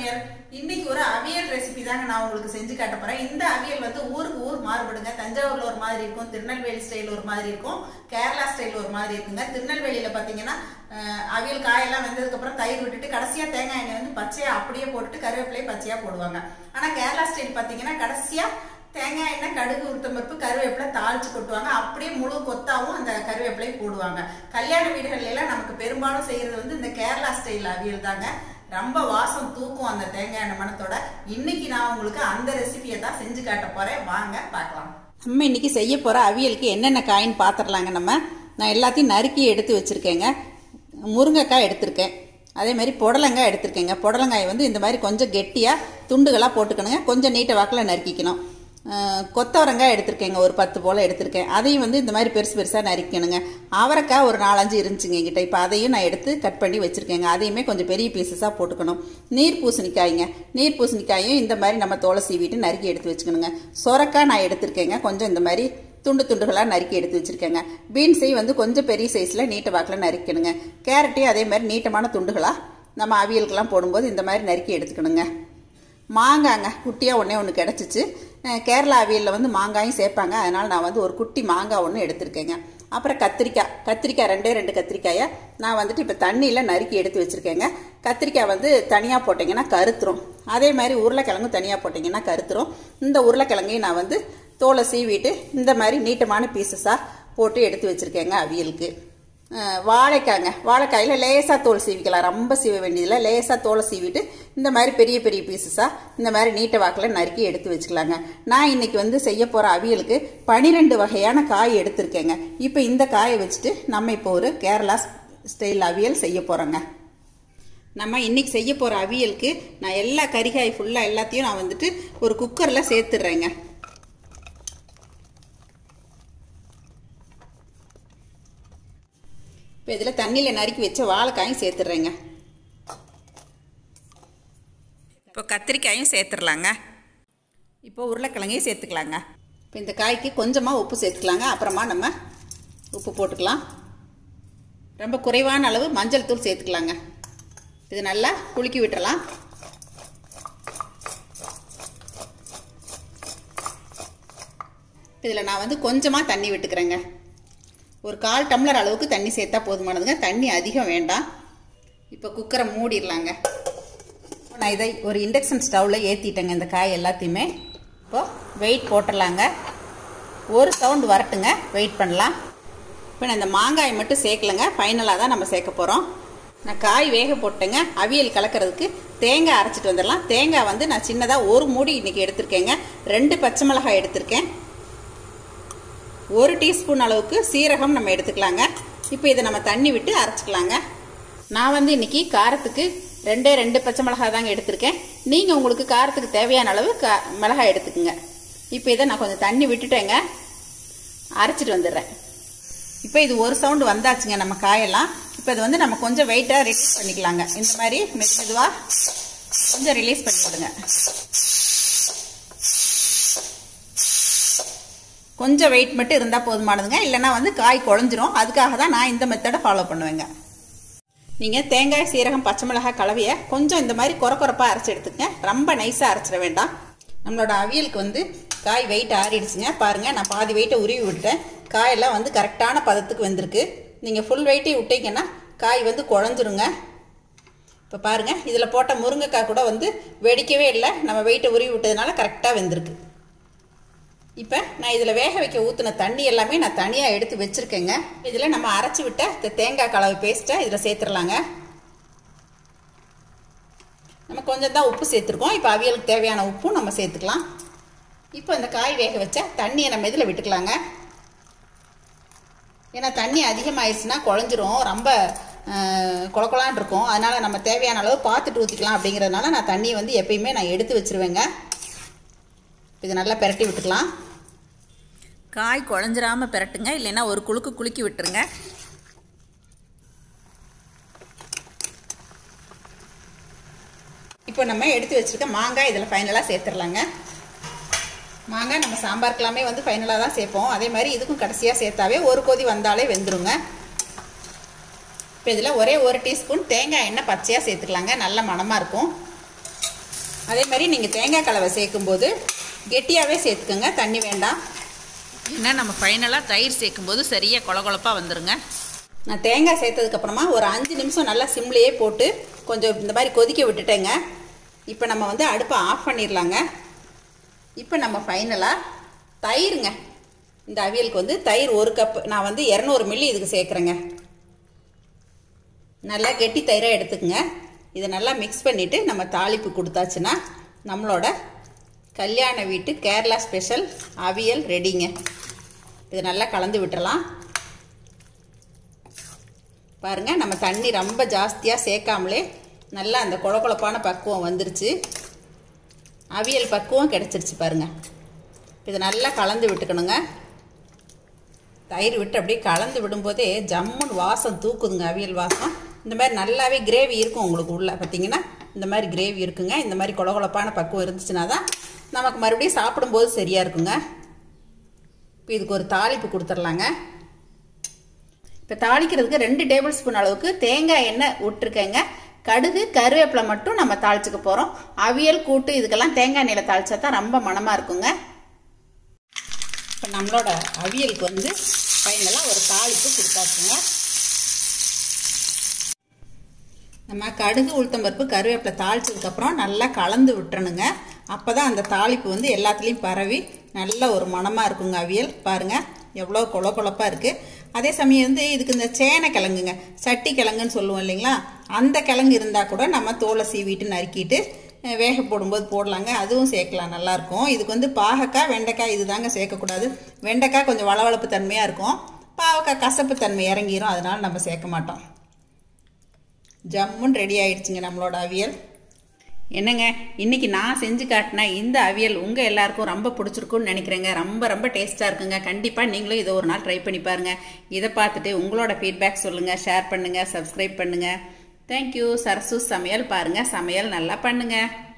சமையல் இன்னைக்கு ஒரு அவியல் ரெசிபி தாங்க நான் உங்களுக்கு செஞ்சு காட்ட போறேன் இந்த அவியல் வந்து ஊருக்கு ஊர் மாறுபடுங்க தஞ்சாவூர்ல ஒரு மாதிரி இருக்கும் திருநெல்வேலி ஸ்டைல் ஒரு மாதிரி இருக்கும் கேரளா ஸ்டைல் ஒரு மாதிரி இருக்குங்க திருநெல்வேலியில பாத்தீங்கன்னா அஹ், அவியல் காயெல்லாம் வெந்ததுக்கு அப்புறம் தயிர் விட்டுட்டு கடைசியா தேங்காய் எண்ணெய் வந்து பச்சையா அப்படியே போட்டுட்டு கருவேப்பிலையை பச்சையா போடுவாங்க ஆனா கேரளா ஸ்டைல் பாத்தீங்கன்னா கடைசியா தேங்காய் எண்ணெய் கடுகு உளுத்தம் பருப்பு கருவேப்பிலை தாளிச்சு கொட்டுவாங்க அப்படியே முழு கொத்தாவும் அந்த கருவேப்பிலை போடுவாங்க கல்யாண வீடுகள்ல எல்லாம் நமக்கு பெரும்பாலும் செய்யறது வந்து இந்த கேரளா ஸ்டைல் அவியல் தாங்க ரொம்ப வாசம் தூக்கும் அந்த தேங்காய் எண்ணெய் மணத்தோட இன்னைக்கு நான் உங்களுக்கு அந்த ரெசிபியை தான் செஞ்சு காட்ட போறேன் வாங்க பார்க்கலாம் நம்ம இன்னைக்கு செய்ய போற அவியலுக்கு என்னென்ன காயின்னு பார்த்துடலாங்க நம்ம நான் எல்லாத்தையும் நறுக்கி எடுத்து வச்சிருக்கேங்க முருங்கைக்காய் எடுத்திருக்கேன் அதே மாதிரி புடலங்காய் எடுத்திருக்கேங்க புடலங்காய் வந்து இந்த மாதிரி கொஞ்சம் கெட்டியாக துண்டுகளாக போட்டுக்கணுங்க கொஞ்சம் நீட்ட வாக்கில் நறுக்கிக்கணும் அஹ், கொத்தவரங்காய் எடுத்திருக்கேங்க ஒரு பத்து போல் எடுத்திருக்கேன் அதையும் வந்து இந்த மாதிரி பெருசு பெருசாக நறுக்கணுங்க அவரைக்காய் ஒரு நாலஞ்சு இருந்துச்சுங்க என்கிட்ட இப்போ அதையும் நான் எடுத்து கட் பண்ணி வச்சுருக்கேங்க அதையுமே கொஞ்சம் பெரிய பீசஸாக போட்டுக்கணும் நீர் பூசணிக்காய்ங்க நீர் பூசணிக்காயும் இந்த மாதிரி நம்ம தோலை சீவிட்டு நறுக்கி எடுத்து வச்சுக்கணுங்க சொரக்காய் நான் எடுத்திருக்கேங்க கொஞ்சம் இந்த மாதிரி துண்டு துண்டுகளாக நறுக்கி எடுத்து வச்சுருக்கேங்க பீன்ஸையும் வந்து கொஞ்சம் பெரிய சைஸில் நீட்ட வாக்கில் நறுக்கணுங்க கேரட்டையும் அதே மாதிரி நீட்டமான துண்டுகளாக நம்ம அவியலுக்கெல்லாம் போடும்போது இந்த மாதிரி நறுக்கி எடுத்துக்கணுங்க மாங்காங்க குட்டியாக ஒன்றே ஒன்று கிடச்சிச்சு அஹ் கேரளா அவியலில் வந்து மாங்காயும் சேர்ப்பாங்க அதனால் நான் வந்து ஒரு குட்டி மாங்காய் ஒன்று எடுத்திருக்கேங்க அப்புறம் கத்திரிக்காய் கத்திரிக்காய் ரெண்டே ரெண்டு கத்திரிக்காயை நான் வந்துட்டு இப்போ தண்ணியில் நறுக்கி எடுத்து வச்சுருக்கேங்க கத்திரிக்காய் வந்து தனியாக போட்டிங்கன்னா கருத்துரும் அதே மாதிரி உருளைக்கிழங்கும் தனியாக போட்டிங்கன்னா கருத்துரும் இந்த உருளைக்கிழங்கையும் நான் வந்து தோலை சீவிட்டு இந்த மாதிரி நீட்டமான பீசஸாக போட்டு எடுத்து வச்சுருக்கேங்க அவியலுக்கு அஹ் வாழைக்காய்ங்க வாழைக்காயில் லேசாக தோல் சீவிக்கலாம் ரொம்ப சீவ வேண்டியதில்லை லேசாக தோலை சீவிட்டு இந்த மாதிரி பெரிய பெரிய பீசஸாக இந்த மாதிரி நீட்ட வாக்கில் நறுக்கி எடுத்து வச்சுக்கலாங்க நான் இன்னைக்கு வந்து செய்ய போகிற அவியலுக்கு பனிரெண்டு வகையான காய் எடுத்திருக்கேங்க இப்போ இந்த காயை வச்சுட்டு நம்ம இப்போ ஒரு கேரளா ஸ்டைல் அவியல் செய்ய போகிறோங்க நம்ம இன்னைக்கு செய்ய போகிற அவியலுக்கு நான் எல்லா கறிகாய் ஃபுல்லாக எல்லாத்தையும் நான் வந்துட்டு ஒரு குக்கரில் சேர்த்துடுறேங்க இப்போ இதில் தண்ணியில் நறுக்கி வச்ச வாழைக்காயும் சேர்த்துடுறேங்க இப்போ கத்திரிக்காயும் சேர்த்துடலாங்க இப்போ உருளைக்கிழங்கையும் சேர்த்துக்கலாங்க இப்போ இந்த காய்க்கு கொஞ்சமாக உப்பு சேர்த்துக்கலாங்க அப்புறமா நம்ம உப்பு போட்டுக்கலாம் ரொம்ப குறைவான அளவு மஞ்சள் தூள் சேர்த்துக்கலாங்க இது நல்லா குலுக்கி விட்டுறலாம் இதில் நான் வந்து கொஞ்சமாக தண்ணி விட்டுக்கிறேங்க ஒரு கால் டம்ளர் அளவுக்கு தண்ணி சேர்த்தா போதுமானதுங்க தண்ணி அதிகம் வேண்டாம் இப்போ குக்கரை மூடிடலாங்க நான் இதை ஒரு இண்டக்ஷன் ஸ்டவ்வில் ஏற்றிட்டேங்க இந்த காய் எல்லாத்தையுமே இப்போ வெயிட் போட்டுடலாங்க ஒரு சவுண்டு வரட்டுங்க வெயிட் பண்ணலாம் இப்போ நான் இந்த மாங்காய் மட்டும் சேர்க்கலைங்க ஃபைனலாக தான் நம்ம சேர்க்க போகிறோம் நான் காய் வேக போட்டேங்க அவியல் கலக்கிறதுக்கு தேங்காய் அரைச்சிட்டு வந்துடலாம் தேங்காய் வந்து நான் சின்னதாக ஒரு மூடி இன்றைக்கி எடுத்திருக்கேங்க ரெண்டு பச்சை மிளகாய் எடுத்திருக்கேன் ஒரு டீஸ்பூன் அளவுக்கு சீரகம் நம்ம எடுத்துக்கலாங்க இப்போ இதை நம்ம தண்ணி விட்டு அரைச்சிக்கலாங்க நான் வந்து இன்னைக்கு காரத்துக்கு ரெண்டே ரெண்டு பச்சை மிளகாய் தாங்க எடுத்திருக்கேன் நீங்கள் உங்களுக்கு காரத்துக்கு தேவையான அளவு கா மிளகாய் எடுத்துக்கோங்க இப்போ இதை நான் கொஞ்சம் தண்ணி விட்டுட்டேங்க அரைச்சிட்டு வந்துடுறேன் இப்போ இது ஒரு சவுண்டு வந்தாச்சுங்க நம்ம காயெல்லாம் இப்போ இது வந்து நம்ம கொஞ்சம் வெயிட்டாக ரிலீஸ் பண்ணிக்கலாங்க இந்த மாதிரி மெது மெதுவாக கொஞ்சம் ரிலீஸ் பண்ணி விடுங்க கொஞ்சம் வெயிட் மட்டும் இருந்தால் போதுமானதுங்க இல்லைன்னா வந்து காய் குழஞ்சிரும் அதுக்காக தான் நான் இந்த மெத்தடை ஃபாலோ பண்ணுவேங்க நீங்கள் தேங்காய் சீரகம் பச்சை மிளகாய் கலவையை கொஞ்சம் இந்த மாதிரி குறை குறைப்பாக அரைச்சி எடுத்துக்கங்க ரொம்ப நைஸாக அரைச்சிட வேண்டாம் நம்மளோட அவியலுக்கு வந்து காய் வெயிட் ஆறிடுச்சுங்க பாருங்கள் நான் பாதி வெயிட்டை உருவி விட்டேன் காயெல்லாம் வந்து கரெக்டான பதத்துக்கு வந்திருக்கு நீங்கள் ஃபுல் வெயிட்டே விட்டீங்கன்னா காய் வந்து குழஞ்சிருங்க இப்போ பாருங்கள் இதில் போட்ட முருங்கைக்காய் கூட வந்து வெடிக்கவே இல்லை நம்ம வெயிட்டை உருவி விட்டதுனால கரெக்டாக வெந்திருக்கு இப்போ நான் இதில் வேக வைக்க ஊற்றின தண்ணி எல்லாமே நான் தனியாக எடுத்து வச்சுருக்கேங்க இதில் நம்ம அரைச்சி விட்ட இந்த தேங்காய் கலவை பேஸ்ட்டை இதில் சேர்த்துடலாங்க நம்ம கொஞ்சம் தான் உப்பு சேர்த்துருக்கோம் இப்போ அவியலுக்கு தேவையான உப்பும் நம்ம சேர்த்துக்கலாம் இப்போ இந்த காய் வேக வச்ச தண்ணியை நம்ம இதில் விட்டுக்கலாங்க ஏன்னா தண்ணி அதிகமாகிடுச்சுன்னா குழஞ்சிரும் ரொம்ப குளக்குலான் இருக்கும் அதனால் நம்ம தேவையான அளவு பார்த்துட்டு ஊற்றிக்கலாம் அப்படிங்கிறதுனால நான் தண்ணியை வந்து எப்பயுமே நான் எடுத்து வச்சுருவேங்க இது நல்லா பெரட்டி விட்டுக்கலாம் காய் குழஞ்சிராம பெரட்டுங்க இல்லைன்னா ஒரு குலுக்கு குலுக்கி விட்டுருங்க இப்போ நம்ம எடுத்து வச்சுருக்க மாங்காய் இதில் ஃபைனலாக சேர்த்துடலாங்க மாங்காய் நம்ம சாம்பாருக்கெல்லாமே வந்து ஃபைனலாக தான் சேர்ப்போம் அதே மாதிரி இதுக்கும் கடைசியாக சேர்த்தாவே ஒரு கொதி வந்தாலே வெந்துருங்க இப்போ இதில் ஒரே ஒரு டீஸ்பூன் தேங்காய் எண்ணெய் பச்சையாக சேர்த்துக்கலாங்க நல்ல மணமாக இருக்கும் அதே மாதிரி நீங்கள் தேங்காய் கலவை சேர்க்கும்போது கெட்டியாகவே சேர்த்துக்கோங்க தண்ணி வேண்டாம் ஏன்னா நம்ம ஃபைனலாக தயிர் சேர்க்கும்போது சரியாக கொல கொலப்பாக வந்துருங்க நான் தேங்காய் சேர்த்ததுக்கப்புறமா ஒரு அஞ்சு நிமிஷம் நல்லா சிம்லேயே போட்டு கொஞ்சம் இந்த மாதிரி கொதிக்க விட்டுட்டேங்க இப்போ நம்ம வந்து அடுப்பை ஆஃப் பண்ணிடலாங்க இப்போ நம்ம ஃபைனலாக தயிருங்க இந்த அவியலுக்கு வந்து தயிர் ஒரு கப் நான் வந்து இரநூறு மில்லி இதுக்கு சேர்க்குறேங்க நல்லா கெட்டி தயிராக எடுத்துக்கங்க இதை நல்லா மிக்ஸ் பண்ணிவிட்டு நம்ம தாளிப்பு கொடுத்தாச்சுன்னா நம்மளோட கல்யாண வீட்டு கேரளா ஸ்பெஷல் அவியல் ரெடிங்க இதை நல்லா கலந்து விட்டுறலாம் பாருங்கள் நம்ம தண்ணி ரொம்ப ஜாஸ்தியாக சேர்க்காமலே நல்லா அந்த குழக்குழப்பான பக்குவம் வந்துருச்சு அவியல் பக்குவம் கிடச்சிருச்சு பாருங்கள் இதை நல்லா கலந்து விட்டுக்கணுங்க தயிர் விட்டு அப்படியே கலந்து விடும்போதே ஜம்முன்னு வாசம் தூக்குதுங்க அவியல் வாசம் இந்த மாதிரி நல்லாவே கிரேவி இருக்கும் உங்களுக்கு உள்ள பார்த்தீங்கன்னா இந்த மாதிரி கிரேவி இருக்குங்க இந்த மாதிரி குழகுழப்பான பக்குவம் இருந்துச்சுன்னா தான் நமக்கு மறுபடியும் சாப்பிடும்போது சரியாக இருக்குங்க இப்போ இதுக்கு ஒரு தாளிப்பு கொடுத்துர்லாங்க இப்போ தாளிக்கிறதுக்கு ரெண்டு டேபிள் ஸ்பூன் அளவுக்கு தேங்காய் எண்ணெய் விட்டுருக்கேங்க கடுகு கருவேப்பிலை மட்டும் நம்ம தாளிச்சுக்க போகிறோம் அவியல் கூட்டு இதுக்கெல்லாம் தேங்காய் எண்ணெயில் தாளிச்சா தான் ரொம்ப மணமாக இருக்குங்க இப்போ நம்மளோட அவியலுக்கு வந்து ஃபைனலாக ஒரு தாளிப்பு கொடுத்தாச்சுங்க நம்ம கடுகு உளுத்தம்பருப்பு கருவேப்பிலை தாளிச்சதுக்கப்புறம் நல்லா கலந்து விட்டுறணுங்க அப்போ தான் அந்த தாளிப்பு வந்து எல்லாத்துலேயும் பரவி நல்ல ஒரு மணமாக இருக்குங்க அவியல் பாருங்கள் எவ்வளோ கொல கொழப்பாக இருக்குது அதே சமயம் வந்து இதுக்கு இந்த சேனை கிழங்குங்க சட்டி கிழங்குன்னு சொல்லுவோம் இல்லைங்களா அந்த கிழங்கு இருந்தால் கூட நம்ம தோலை சீவிட்டு நறுக்கிட்டு வேக போடும்போது போடலாங்க அதுவும் சேர்க்கலாம் நல்லாயிருக்கும் இதுக்கு வந்து பாகக்காய் வெண்டைக்காய் இது தாங்க சேர்க்கக்கூடாது வெண்டைக்காய் கொஞ்சம் வளவளப்பு தன்மையாக இருக்கும் பாவக்காய் கசப்பு தன்மை இறங்கிரும் அதனால் நம்ம சேர்க்க மாட்டோம் ஜம்முன்னு ரெடி ஆயிடுச்சுங்க நம்மளோட அவியல் என்னங்க இன்னைக்கு நான் செஞ்சு காட்டின இந்த அவியல் உங்கள் எல்லாருக்கும் ரொம்ப பிடிச்சிருக்குன்னு நினைக்கிறேங்க ரொம்ப ரொம்ப டேஸ்ட்டாக இருக்குங்க கண்டிப்பாக நீங்களும் இதை ஒரு நாள் ட்ரை பண்ணி பாருங்கள் இதை பார்த்துட்டு உங்களோட ஃபீட்பேக் சொல்லுங்கள் ஷேர் பண்ணுங்கள் சப்ஸ்கிரைப் பண்ணுங்கள் தேங்க்யூ சரசு சமையல் பாருங்கள் சமையல் நல்லா பண்ணுங்கள்